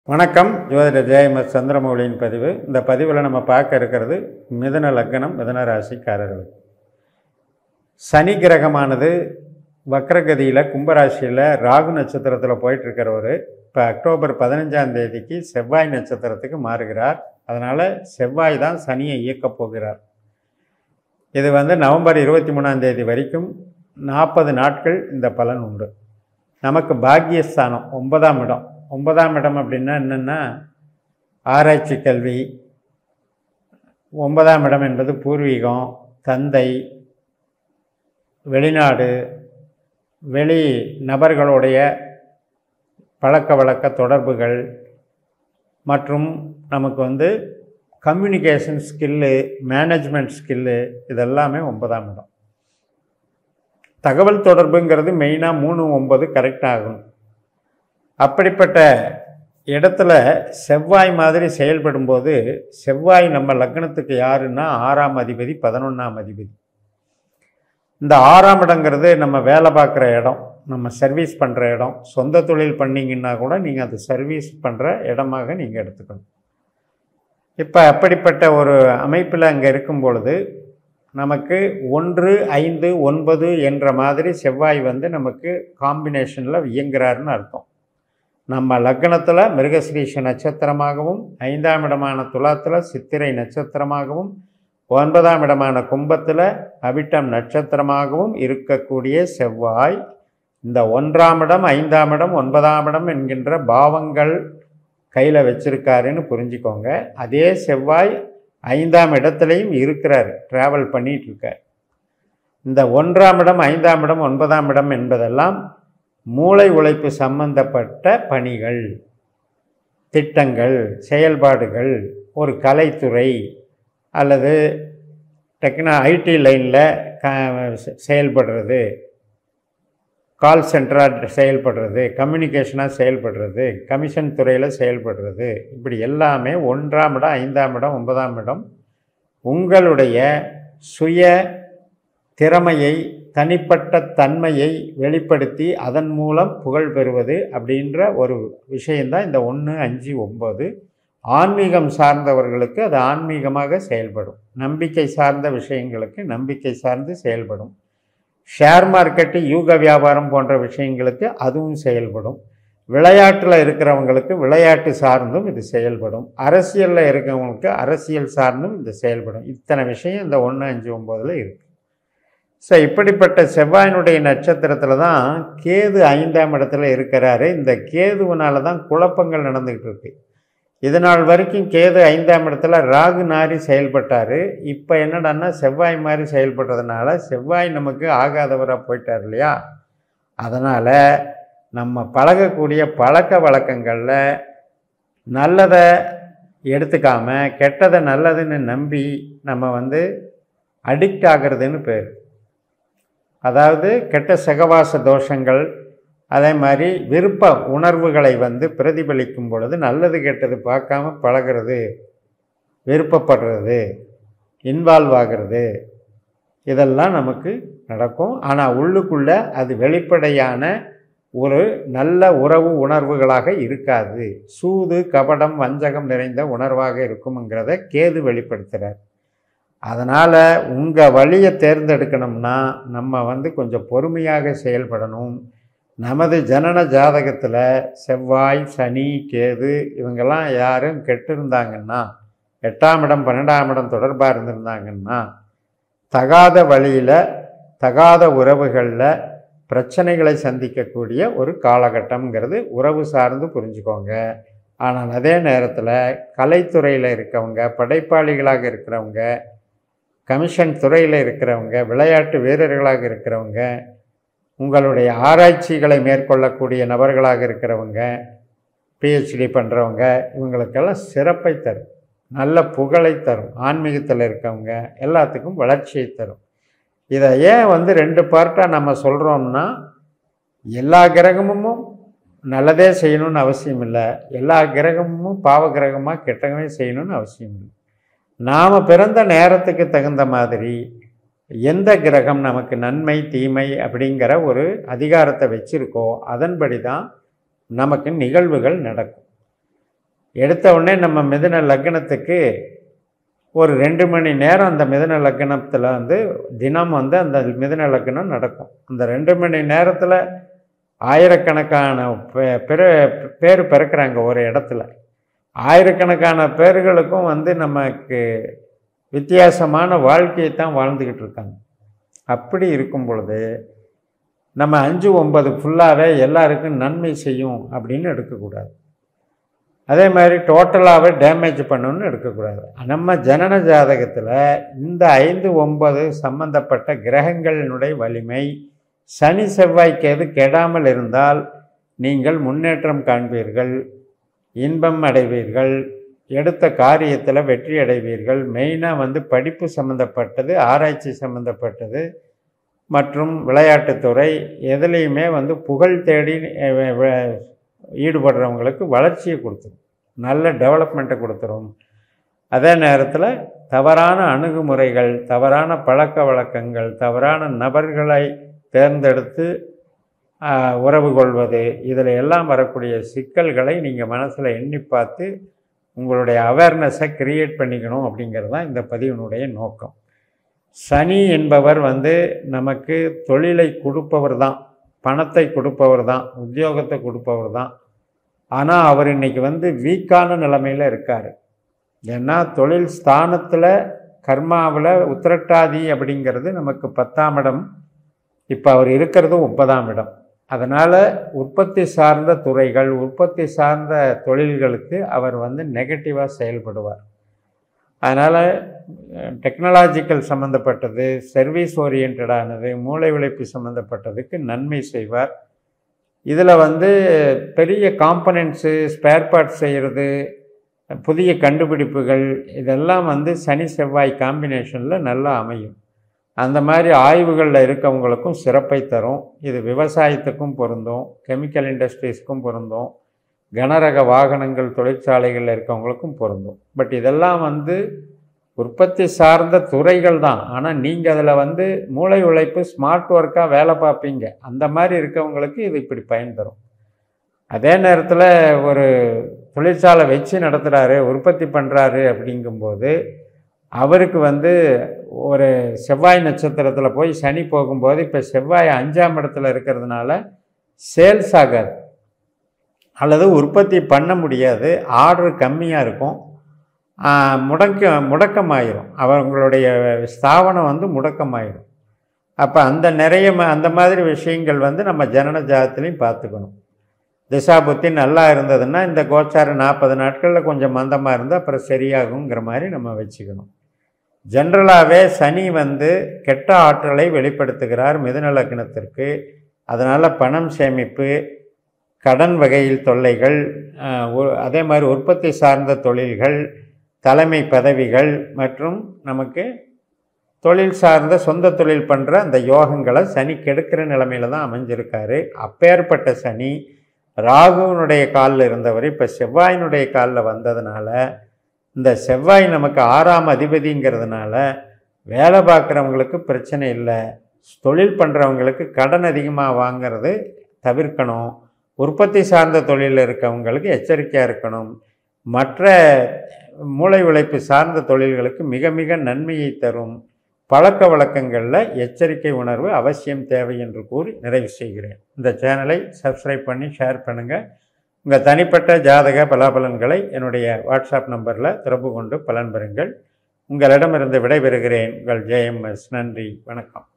வணக்கம் ஜோதிட ஜெயமத் சந்திரமௌலியின் பதிவு இந்த பதிவில் நம்ம பார்க்க இருக்கிறது மிதுன லக்னம் மிதுன ராசிக்காரர்கள் சனி கிரகமானது வக்ரகதியில் கும்பராசியில் ராகு நட்சத்திரத்தில் போயிட்டு இருக்கிறவர் இப்போ அக்டோபர் பதினஞ்சாம் தேதிக்கு செவ்வாய் நட்சத்திரத்துக்கு மாறுகிறார் அதனால் செவ்வாய் தான் சனியை இயக்கப் போகிறார் இது வந்து நவம்பர் இருபத்தி மூணாம் தேதி வரைக்கும் நாற்பது நாட்கள் இந்த பலன் உண்டு நமக்கு பாக்கியஸ்தானம் ஒன்பதாம் இடம் ஒன்பதாம் இடம் அப்படின்னா என்னென்னா ஆராய்ச்சி கல்வி ஒன்பதாம் இடம் என்பது பூர்வீகம் தந்தை வெளிநாடு வெளி நபர்களுடைய பழக்க வழக்க தொடர்புகள் மற்றும் நமக்கு வந்து கம்யூனிகேஷன் ஸ்கில்லு மேனேஜ்மெண்ட் ஸ்கில்லு இதெல்லாமே ஒன்பதாம் இடம் தகவல் தொடர்புங்கிறது மெயினாக மூணு ஒன்பது கரெக்ட் ஆகணும் அப்படிப்பட்ட இடத்துல செவ்வாய் மாதிரி செயல்படும்போது செவ்வாய் நம்ம லக்னத்துக்கு யாருன்னா ஆறாம் அதிபதி பதினொன்றாம் அதிபதி இந்த ஆறாம் இடங்கிறது நம்ம வேலை பார்க்குற இடம் நம்ம சர்வீஸ் பண்ணுற இடம் சொந்த தொழில் பண்ணிங்கன்னா கூட நீங்கள் அது சர்வீஸ் பண்ணுற இடமாக நீங்கள் எடுத்துக்கணும் இப்போ அப்படிப்பட்ட ஒரு அமைப்பில் அங்கே இருக்கும் பொழுது நமக்கு ஒன்று ஐந்து ஒன்பது என்ற மாதிரி செவ்வாய் வந்து நமக்கு காம்பினேஷனில் இயங்குறாருன்னு அர்த்தம் நம்ம லக்னத்தில் மிருகஸ்ரீஷ நட்சத்திரமாகவும் ஐந்தாம் இடமான துலாத்தில் சித்திரை நட்சத்திரமாகவும் ஒன்பதாம் இடமான கும்பத்தில் அவிட்டம் நட்சத்திரமாகவும் இருக்கக்கூடிய செவ்வாய் இந்த ஒன்றாம் இடம் ஐந்தாம் இடம் ஒன்பதாம் இடம் என்கின்ற பாவங்கள் கையில் வச்சிருக்காருன்னு புரிஞ்சுக்கோங்க அதே செவ்வாய் ஐந்தாம் இடத்துலையும் இருக்கிறார் ட்ராவல் பண்ணிட்டு இருக்கார் இந்த ஒன்றாம் இடம் ஐந்தாம் இடம் ஒன்பதாம் இடம் என்பதெல்லாம் மூளை உழைப்பு சம்பந்தப்பட்ட பணிகள் திட்டங்கள் செயல்பாடுகள் ஒரு கலைத்துறை அல்லது டெக்னா ஐடி லைனில் க செயல்படுறது கால் சென்டராக செயல்படுறது கம்யூனிகேஷனாக செயல்படுறது கமிஷன் துறையில் செயல்படுறது இப்படி எல்லாமே ஒன்றாம் இடம் ஐந்தாம் இடம் ஒன்பதாம் இடம் உங்களுடைய சுய திறமையை தனிப்பட்ட தன்மையை வெளிப்படுத்தி அதன் மூலம் புகழ் பெறுவது அப்படின்ற ஒரு விஷயந்தான் இந்த ஒன்று அஞ்சு ஒம்பது ஆன்மீகம் சார்ந்தவர்களுக்கு அது ஆன்மீகமாக செயல்படும் நம்பிக்கை சார்ந்த விஷயங்களுக்கு நம்பிக்கை சார்ந்து செயல்படும் ஷேர் மார்க்கெட்டு யூக வியாபாரம் போன்ற விஷயங்களுக்கு அதுவும் செயல்படும் விளையாட்டில் இருக்கிறவங்களுக்கு விளையாட்டு சார்ந்தும் இது செயல்படும் அரசியலில் இருக்கிறவங்களுக்கு அரசியல் சார்ந்தும் இது செயல்படும் இத்தனை விஷயம் இந்த ஒன்று அஞ்சு ஒம்போதில் இருக்குது ஸோ இப்படிப்பட்ட செவ்வாயினுடைய நட்சத்திரத்தில் தான் கேது ஐந்தாம் இடத்துல இருக்கிறாரு இந்த கேதுவனால தான் குழப்பங்கள் நடந்துக்கிட்டு இருக்கு இது நாள் வரைக்கும் கேது ஐந்தாம் இடத்துல ராகு நாரி செயல்பட்டார் இப்போ என்னடான்னா செவ்வாய் மாதிரி செயல்படுறதுனால செவ்வாய் நமக்கு ஆகாதவராக போயிட்டார் இல்லையா அதனால் நம்ம பழகக்கூடிய பழக்க வழக்கங்களில் நல்லதை எடுத்துக்காம கெட்டதை நல்லதுன்னு நம்பி நம்ம வந்து அடிக்ட் ஆகிறதுன்னு பேர் அதாவது கெட்ட சகவாச தோஷங்கள் அதே மாதிரி விருப்ப உணர்வுகளை வந்து பிரதிபலிக்கும் பொழுது நல்லது கெட்டது பார்க்காம பழகிறது விருப்பப்படுறது இன்வால்வ் ஆகிறது இதெல்லாம் நமக்கு நடக்கும் ஆனால் உள்ளுக்குள்ளே அது வெளிப்படையான ஒரு நல்ல உறவு உணர்வுகளாக இருக்காது சூது கபடம் வஞ்சகம் நிறைந்த உணர்வாக இருக்குங்கிறத கேது வெளிப்படுத்துகிறார் அதனால் உங்கள் வழியை தேர்ந்தெடுக்கணும்னா நம்ம வந்து கொஞ்சம் பொறுமையாக செயல்படணும் நமது ஜனன ஜாதகத்தில் செவ்வாய் சனி கேது இவங்கெல்லாம் யாரும் கெட்டிருந்தாங்கன்னா எட்டாம் இடம் பன்னெண்டாம் இடம் தொடர்பாக இருந்திருந்தாங்கன்னா தகாத வழியில் தகாத உறவுகளில் பிரச்சனைகளை சந்திக்கக்கூடிய ஒரு காலகட்டம்ங்கிறது உறவு சார்ந்து புரிஞ்சுக்கோங்க ஆனால் அதே நேரத்தில் கலைத்துறையில் இருக்கவங்க படைப்பாளிகளாக இருக்கிறவங்க கமிஷன் துறையில் இருக்கிறவங்க விளையாட்டு வீரர்களாக இருக்கிறவங்க உங்களுடைய ஆராய்ச்சிகளை மேற்கொள்ளக்கூடிய நபர்களாக இருக்கிறவங்க பிஹெச்டி பண்ணுறவங்க இவங்களுக்கெல்லாம் சிறப்பை தரும் நல்ல புகழை தரும் ஆன்மீகத்தில் இருக்கவங்க எல்லாத்துக்கும் வளர்ச்சியை தரும் இதை ஏன் வந்து ரெண்டு பார்ட்டாக நம்ம சொல்கிறோம்னா எல்லா கிரகமும் நல்லதே செய்யணும்னு அவசியம் இல்லை எல்லா கிரகமும் பாவ கிரகமாக கெட்டவே செய்யணும்னு அவசியம் இல்லை நாம் பிறந்த நேரத்துக்கு தகுந்த மாதிரி எந்த கிரகம் நமக்கு நன்மை தீமை அப்படிங்கிற ஒரு அதிகாரத்தை வச்சுருக்கோ அதன்படி தான் நமக்கு நிகழ்வுகள் நடக்கும் எடுத்த உடனே நம்ம மிதுன லக்னத்துக்கு ஒரு ரெண்டு மணி நேரம் அந்த மிதுன லக்னத்தில் வந்து தினம் வந்து அந்த மிதுன லக்னம் நடக்கும் அந்த ரெண்டு மணி நேரத்தில் ஆயிரக்கணக்கான பே- பிற பேர் பிறக்கிறாங்க ஒரு இடத்துல ஆயிரக்கணக்கான பேர்களுக்கும் வந்து நமக்கு வித்தியாசமான வாழ்க்கையை தான் வாழ்ந்துக்கிட்டு இருக்காங்க அப்படி இருக்கும் பொழுது நம்ம அஞ்சு ஒன்பது ஃபுல்லாகவே எல்லாருக்கும் நன்மை செய்யும் அப்படின்னு எடுக்கக்கூடாது அதே மாதிரி டோட்டலாகவே டேமேஜ் பண்ணணும்னு எடுக்கக்கூடாது நம்ம ஜனன ஜாதகத்தில் இந்த ஐந்து ஒன்பது சம்பந்தப்பட்ட கிரகங்களினுடைய வலிமை சனி செவ்வாய்க்கு எது கெடாமல் இருந்தால் நீங்கள் முன்னேற்றம் காண்பீர்கள் இன்பம் அடைவீர்கள் எடுத்த காரியத்தில் வெற்றி அடைவீர்கள் மெயினாக வந்து படிப்பு சம்மந்தப்பட்டது ஆராய்ச்சி சம்மந்தப்பட்டது மற்றும் விளையாட்டுத்துறை எதுலேயுமே வந்து புகழ் தேடி அஹ், வ- வ- ஈடுபடுறவங்களுக்கு வளர்ச்சியை கொடுத்துரும் நல்ல டெவலப்மெண்ட்டை கொடுத்துரும் அதே நேரத்தில் தவறான அணுகுமுறைகள் தவறான பழக்க வழக்கங்கள் தவறான நபர்களை தேர்ந்தெடுத்து ஆஹ், உறவு கொள்வது இதில் எல்லாம் வரக்கூடிய சிக்கல்களை நீங்கள் மனசில் எண்ணி பார்த்து உங்களுடைய அவேர்னஸை கிரியேட் பண்ணிக்கணும் அப்படிங்கிறது தான் இந்த பதிவினுடைய நோக்கம் சனி என்பவர் வந்து நமக்கு தொழிலை கொடுப்பவர் தான் பணத்தை கொடுப்பவர் தான் உத்தியோகத்தை கொடுப்பவர் தான் ஆனால் அவர் இன்னைக்கு வந்து வீக்கான நிலைமையில் இருக்கார் ஏன்னா தொழில் ஸ்தானத்தில் கர்மாவில் உத்திரட்டாதி அப்படிங்கிறது நமக்கு பத்தாம் இடம் இப்போ அவர் இருக்கிறது ஒன்பதாம் இடம் அதனால் உற்பத்தி சார்ந்த துறைகள் உற்பத்தி சார்ந்த தொழில்களுக்கு அவர் வந்து நெகட்டிவாக செயல்படுவார் அதனால் டெக்னாலஜிக்கல் சம்மந்தப்பட்டது சர்வீஸ் ஓரியன்டானது மூளை உழைப்பு சம்மந்தப்பட்டதுக்கு நன்மை செய்வார் இதில் வந்து பெரிய காம்பனன்ட்ஸு ஸ்பேர் பார்ட்ஸ் செய்கிறது புதிய கண்டுபிடிப்புகள் இதெல்லாம் வந்து சனி செவ்வாய் காம்பினேஷனில் நல்லா அமையும் அந்த மாதிரி ஆய்வுகளில் இருக்கவங்களுக்கும் சிறப்பை தரும் இது விவசாயத்துக்கும் பொருந்தும் கெமிக்கல் இண்டஸ்ட்ரீஸ்க்கும் பொருந்தும் கனரக வாகனங்கள் தொழிற்சாலைகளில் இருக்கவங்களுக்கும் பொருந்தும் பட் இதெல்லாம் வந்து உற்பத்தி சார்ந்த துறைகள் தான் ஆனால் நீங்கள் அதில் வந்து மூளை உழைப்பு ஸ்மார்ட் ஒர்க்காக வேலை பார்ப்பீங்க அந்த மாதிரி இருக்கவங்களுக்கு இது இப்படி பயன் தரும் அதே நேரத்தில் ஒரு தொழிற்சாலை வச்சு நடத்துகிறாரு உற்பத்தி பண்ணுறாரு அப்படிங்கும்போது அவருக்கு வந்து ஒரு செவ்வாய் நட்சத்திரத்தில் போய் சனி போகும்போது இப்போ செவ்வாய் அஞ்சாம் இடத்துல இருக்கிறதுனால சேல்ஸ் ஆகாது அல்லது உற்பத்தி பண்ண முடியாது ஆர்டர் கம்மியாக இருக்கும் ஆஹ், முடக்க முடக்கமாயிரும் அவங்களுடைய ஸ்தாபனம் வந்து முடக்கமாயிரும் அப்போ அந்த நிறைய ம- அந்த மாதிரி விஷயங்கள் வந்து நம்ம ஜனன ஜாதத்துலேயும் பார்த்துக்கணும் திசா புத்தி நல்லா இருந்ததுன்னா இந்த கோச்சாரம் நாற்பது நாட்களில் கொஞ்சம் மந்தமாக இருந்தால் அப்புறம் சரியாகுங்கிற மாதிரி நம்ம வச்சுக்கணும் ஜென்ரலாகவே சனி வந்து கெட்ட ஆற்றலை வெளிப்படுத்துகிறார் மிதுன லக்னத்திற்கு அதனால் பணம் சேமிப்பு கடன் வகையில் தொல்லைகள் ஆஹ், ஒ- அதே மாதிரி உற்பத்தி சார்ந்த தொழில்கள் தலைமை பதவிகள் மற்றும் நமக்கு தொழில் சார்ந்த சொந்த தொழில் பண்ணுற அந்த யோகங்களை சனி கெடுக்கிற நிலமையில தான் அமைஞ்சிருக்காரு அப்பேற்பட்ட சனி ராகுவினுடைய காலில் இருந்தவர் இப்போ செவ்வாயினுடைய காலில் வந்ததுனால இந்த செவ்வாய் நமக்கு ஆறாம் அதிபதிங்கிறதுனால வேலை பார்க்குறவங்களுக்கு பிரச்சனை இல்லை தொழில் பண்ணுறவங்களுக்கு கடன் அதிகமாக வாங்கிறது தவிர்க்கணும் உற்பத்தி சார்ந்த தொழிலில் இருக்கவங்களுக்கு எச்சரிக்கையாக இருக்கணும் மற்ற மூளை உழைப்பு சார்ந்த தொழில்களுக்கு மிக மிக நன்மையை தரும் பழக்க வழக்கங்களில் எச்சரிக்கை உணர்வு அவசியம் தேவை என்று கூறி நிறைவு செய்கிறேன் இந்த சேனலை சப்ஸ்கிரைப் பண்ணி ஷேர் பண்ணுங்கள் உங்கள் தனிப்பட்ட ஜாதக பலாபலன்களை என்னுடைய வாட்ஸ்அப் நம்பரில் தொடர்பு கொண்டு பலன் பெறுங்கள் உங்களிடமிருந்து விடைபெறுகிறேன் உங்கள் ஜேஎம்எஸ் நன்றி வணக்கம்